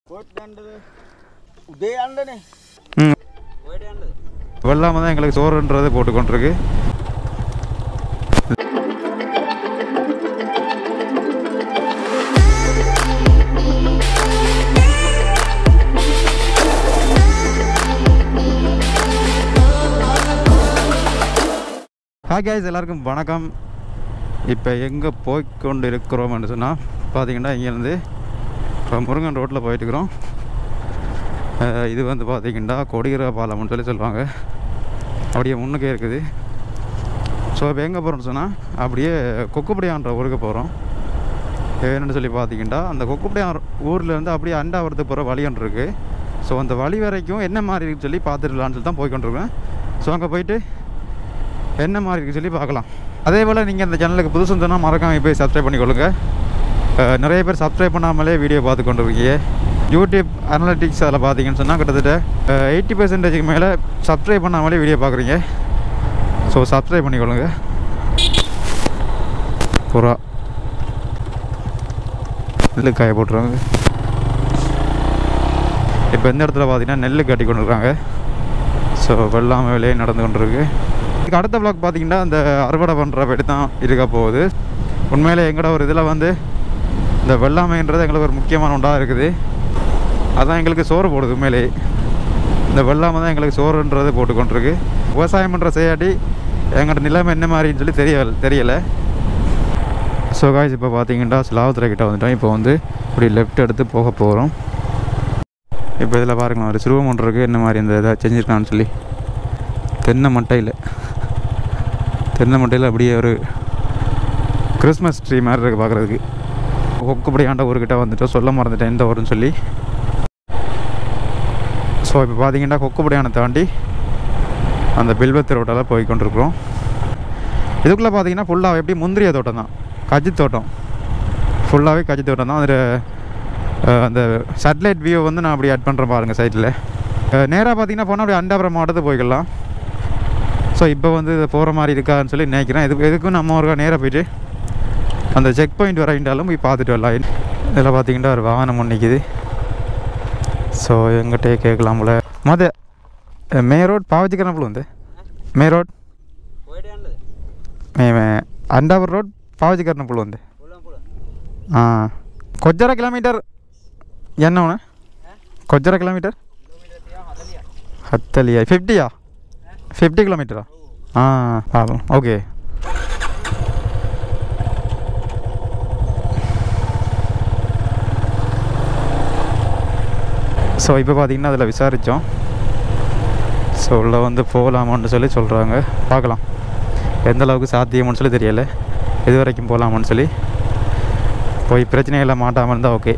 போயிட்டு ஆண்டது உதே ஆண்டனே ம் போயிட்டு ஆண்டது வெள்ளாமல் தான் எங்களுக்கு சோறுன்றது போட்டுக்கொண்டிருக்கு ஹாய் guys எல்லாருக்கும் வணக்கம் இப்போ எங்கே போய்க்கொண்டு இருக்கிறோம்னு சொன்னால் பார்த்தீங்கன்னா இங்கேருந்து இப்போ முருங்கன் ரோட்டில் போயிட்டுருக்குறோம் அஹ் இது வந்து பார்த்தீங்கன்னா கொடிகிற பாலம்னு சொல்லி சொல்லுவாங்க அப்படியே முன்னுக்கே இருக்குது ஸோ இப்போ எங்கே போகிறோம்னு சொன்னால் அப்படியே கொக்குப்படியான்ற ஊருக்கு போகிறோம் என்னென்னு சொல்லி பார்த்தீங்கன்னா அந்த கொக்குப்படியான் ஊர்லேருந்து அப்படியே அண்டாவரத்துக்கு போகிற வழி ஒன்று இருக்குது ஸோ அந்த வழி வரைக்கும் என்ன மாதிரி இருக்குன்னு சொல்லி பார்த்துடலான்னு சொல்லி தான் போய்க்கொண்டிருக்கேன் ஸோ அங்கே போயிட்டு என்ன மாதிரி இருக்குன்னு சொல்லி பார்க்கலாம் அதே போல் நீங்கள் இந்த சேனலுக்கு புதுசு இருந்தோன்னா மறக்காம போய் சப்ஸ்கிரைப் பண்ணிக்கொள்ளுங்க அஹ் நிறைய பேர் சப்ஸ்கிரைப் பண்ணாமலே வீடியோ பார்த்து கொண்டு இருக்கீங்க யூடியூப் அனலிட்டிக்ஸ் அதில் பார்த்தீங்கன்னு சொன்னால் கிட்டத்தட்ட எயிட்டி பர்சன்டேஜுக்கு மேலே சப்ஸ்கிரைப் பண்ணாமலே வீடியோ பார்க்குறீங்க ஸோ சப்ஸ்கிரைப் பண்ணிக்கொள்ளுங்க புறா நெல் காய போட்டுருவாங்க இப்போ இந்த இடத்துல பார்த்தீங்கன்னா நெல் கட்டி கொண்டு இருக்காங்க ஸோ வெள்ளாமை வேலையே நடந்து கொண்டிருக்கு இதுக்கு அடுத்த பிளாக் பார்த்தீங்கன்னா அந்த அறுவடை பண்ணுற படி தான் இருக்க போகுது உண்மையிலே எங்களோட ஒரு இதில் வந்து இந்த வெள்ளாமைன்றது எங்களுக்கு ஒரு முக்கியமான ஒன்றாக இருக்குது அதான் எங்களுக்கு சோறு போடுது உண்மையிலேயே இந்த வெள்ளாமை தான் எங்களுக்கு சோறுன்றது போட்டுக்கொண்டிருக்கு விவசாயம் பண்ணுற செய்யாட்டி எங்களோட நிலைமை என்ன மாதிரின்னு சொல்லி தெரிய தெரியலை ஸோ காய்ஸ் இப்போ பார்த்தீங்கன்னா ஸ்லாவத்துறை கிட்ட வந்துட்டோம் இப்போ வந்து இப்படி லெஃப்ட் எடுத்து போக போகிறோம் இப்போ இதில் பாருங்களேன் ஒரு சிறுவம் ஒன்று இருக்குது என்ன மாதிரி இந்த இதை செஞ்சுருக்கான்னு சொல்லி தென்னை மட்டையில் தென்னை மட்டையில் அப்படியே ஒரு கிறிஸ்மஸ் ட்ரீ மாதிரி இருக்குது பார்க்குறதுக்கு கொக்குப்படியாண்ட ஊர்கிட்ட வந்துட்டோம் சொல்ல மறந்துட்டேன் எந்த ஊருன்னு சொல்லி ஸோ இப்போ பார்த்தீங்கன்னா கொக்குப்படியானை தாண்டி அந்த பில்வத்து ரோட்டெல்லாம் போய் கொண்டிருக்கிறோம் இதுக்குள்ளே பார்த்தீங்கன்னா ஃபுல்லாக எப்படி முந்திரிய தோட்டம் தான் கஜி தோட்டம் ஃபுல்லாகவே கஜி தோட்டம் தான் அதில் அஹ், அந்த சேட்டலைட் வியூ வந்து நான் அப்படி ஆட் பண்ணுறேன் பாருங்கள் சைட்டில் நேராக பார்த்தீங்கன்னா போனால் அப்படியே அண்டாபுரம் மாவட்டத்துக்கு போய்க்கலாம் ஸோ இப்போ வந்து இது போகிற மாதிரி இருக்கான்னு சொல்லி நினைக்கிறேன் இது எதுக்கும் நம்ம ஒரு நேராக போயிட்டு அந்த செக் பாயிண்ட் வரைண்டாலும் போய் பார்த்துட்டு வரலாம் இதில் பார்த்தீங்கன்னா ஒரு வாகனம் ஒன்று நிற்கிது ஸோ எங்கிட்டே கேட்கலாம் போல மத மே ரோட் பாவச்சிக்கிறப்பல வந்து மே ரோட் போயிட்டு ஆண்டது மே மே அண்டாபுரம் ரோட் பாவச்சிக்கிறப்பல வந்து போலாம் போலாம் ఆ, కొజ్జర కిలోమీటర్ ఎన్న అవునా కొజ్జర కిలోమీటర్ கிலோமீட்டர் அதலியா హత్తలియా ఫిఫ్టీయా ఫిఫ్టీ కిలోమీటరా పాపం ఓకే ஸோ இப்போ பார்த்தீங்கன்னா அதில் விசாரித்தோம் ஸோ உள்ள வந்து போகலாமான்னு சொல்லி சொல்கிறாங்க பார்க்கலாம் எந்த அளவுக்கு சாத்தியம்னு சொல்லி தெரியல இது வரைக்கும் போகலாமான்னு சொல்லி போய் பிரச்சனைகளை மாட்டாமல் இருந்தால் ஓகே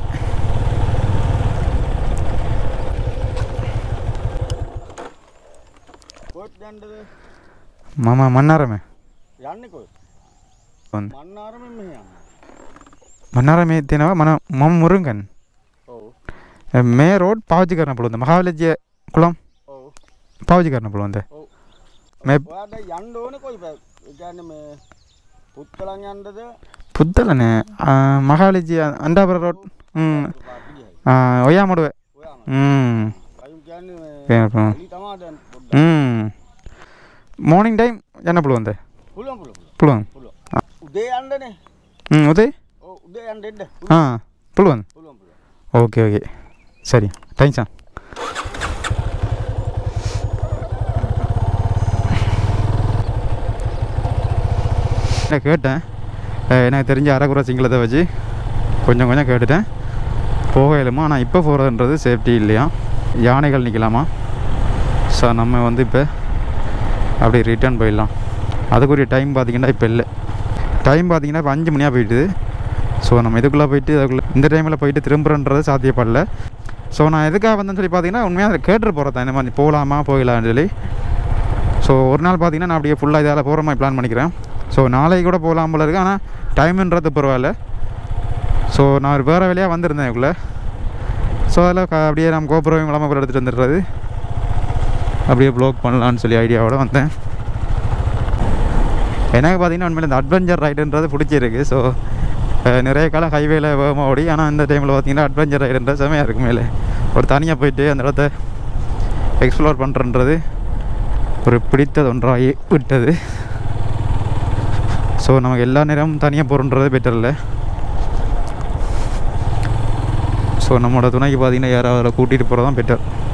போயிட்டு ஆண்டது மாமா மன்னாரமே යන්නේ කොයි வந்து මන්නාරම මෙ යන්න மன்னாரமே தினவ மன மம் முருங்கன் ඔව් மே ரோட் பாவச்சிகரண புழுந்து மகாவிலஜ்ய குளம் ඔව් பாவச்சிகரண புழுந்து ඔව් மே ඔයාට යන්න ඕන කොයි පැ ඉගන්න මේ පුත්තලන් යන්ඩද புத்தலனே மகாவிலஜ்ய அண்டாபுர ரோட் ம் ஆ, ஒய்யாமடுவே ඔයාම ம் කයුම් කියන්නේ ஏ, அப்புறம். ලි තමාට පොඩ්ඩ ம் மார்னிங் டைம் என்ன புழுந்து පුලන් පුල புழுவன் පුල උදේ අන්ඩනේ ம் உதய் ඕ උදේ අන්ඩෙන්ඩ ஆ புழுவன் පුලන් පුල ஓகே ஓகே சரி தேங்க்ஸா நான் கேட்டேன் அஹ் எனக்கு தெரிஞ்ச அரைக்குறை சிங்களத்தை வச்சு கொஞ்சம் கொஞ்சம் கேட்டுட்டேன் போக இயலுமா ஆனால் இப்போ போகிறதுன்றது சேஃப்டி இல்லையா யானைகள் நிற்கலாமா ஸோ நம்ம வந்து இப்போ அப்படி ரிட்டர்ன் போயிடலாம் அதுக்குரிய டைம் பார்த்தீங்கன்னா இப்போ இல்லை டைம் பார்த்தீங்கன்னா இப்போ அஞ்சு மணியாக போயிட்டுது ஸோ நம்ம இதுக்குள்ளே போயிட்டு அதுக்குள்ளே இந்த டைமில் போயிட்டு திரும்புறன்றது சாத்தியப்படல ஸோ நான் எதுக்காக வந்தேன்னு சொல்லி பார்த்தீங்கன்னா உண்மையாக அதை கேட்டு போகிறேன் இந்த மாதிரி போகலாமா போகலான்னு சொல்லி ஸோ ஒரு நாள் பார்த்தீங்கன்னா நான் அப்படியே ஃபுல்லாக இதால் போகிற மாதிரி பிளான் பண்ணிக்கிறேன் ஸோ நாளைக்கு கூட போகலாம் போல இருக்கு ஆனால் டைமுன்றது பரவாயில்ல ஸோ நான் ஒரு வேறு வேலையாக வந்திருந்தேன் இதுக்குள்ளே ஸோ அதில் க- அப்படியே நம்ம கோபுரம் விளம்பரம் எடுத்துகிட்டு வந்துடுறது அப்படியே ப்ளாக் பண்ணலான்னு சொல்லி ஐடியாவோட வந்தேன் எனக்கு பார்த்தீங்கன்னா உண்மையில இந்த அட்வென்ச்சர் ரைடுன்றது பிடிச்சிருக்கு ஸோ அஹ், நிறைய காலம் ஹைவேல வேகமாக ஓடி ஆனால் இந்த டைமில் பார்த்தீங்கன்னா அட்வென்ச்சர் ரைடுன்ற செமையாக இருக்கு மேலே ஒரு தனியாக போயிட்டு அந்த இடத்த எக்ஸ்ப்ளோர் பண்ணுறன்றது ஒரு பிடித்தது ஒன்றாகி விட்டது ஸோ நமக்கு எல்லா நேரமும் தனியாக போகிறன்றது பெட்டர் இல்லை ஸோ நம்மளோட துணைக்கு பார்த்தீங்கன்னா யாராவது கூட்டிகிட்டு போகிறது தான் பெட்டர்